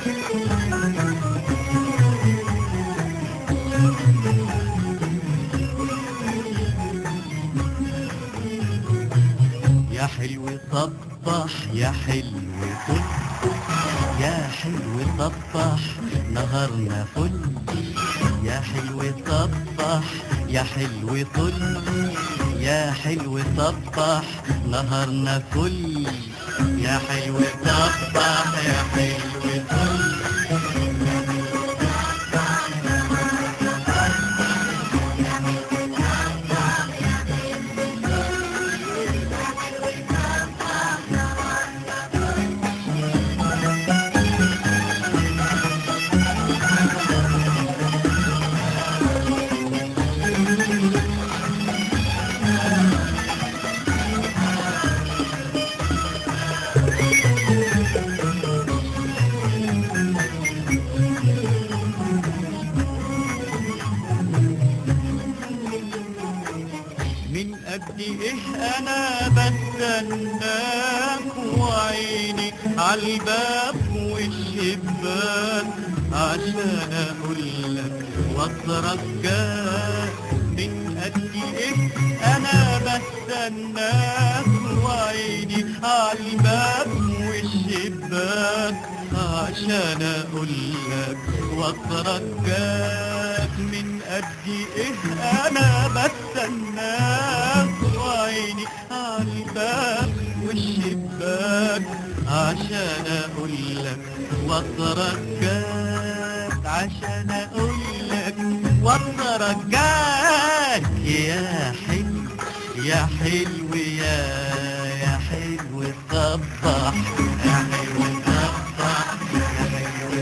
يا حلو صبح يا حلو فل يا حلو صبح نهارنا فل يا حلو صبح يا حلو فل يا حلو صبح نهارنا فل يا حلو صبح يا حلو فل من قد ايه انا بستناك وعيني عالباب والشباك عشان اقولك واترجاك من قد ايه انا بستناك وعيني عالباب والشباك عشان اقولك واترجاك من قد ايه انا بستناك وعيني عالباب والشباك عشان اقولك واترجاك عشان اقولك واترجاك يا حلو يا حلو يا يا حلو صبح يا حلو صبح يا حلو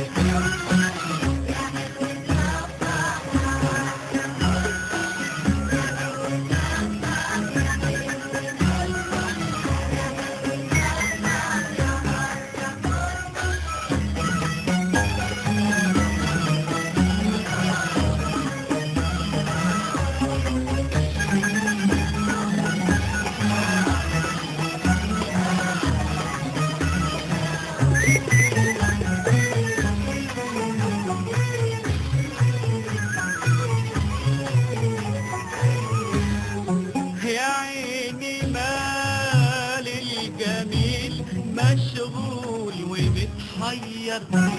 يا عيني مال الجميل مشغول ومتحير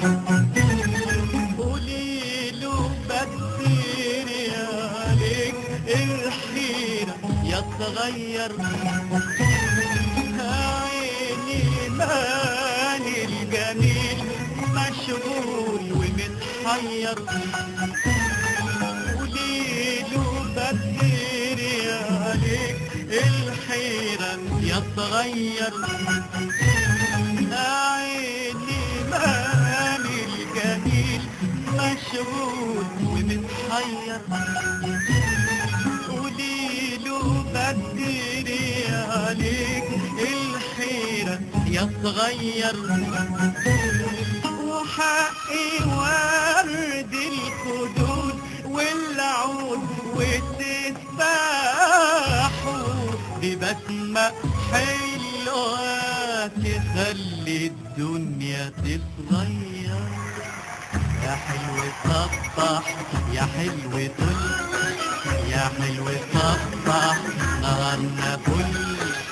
قولي له بدير عليك الحيرة يتغير يا عيني مال الجميل مشغول ومتحير قوليله بدير عليك الحيرة يتغير عيني ماني الجميل مشغول ومتحير قوليله بدير عليك الحيرة يتغير وحقي ورد الخدود والعود والتفاح ببسمة حلوة تخلي الدنيا تتغير يا حلو صبح يا حلو طل يا حلو صبح نهارنا فل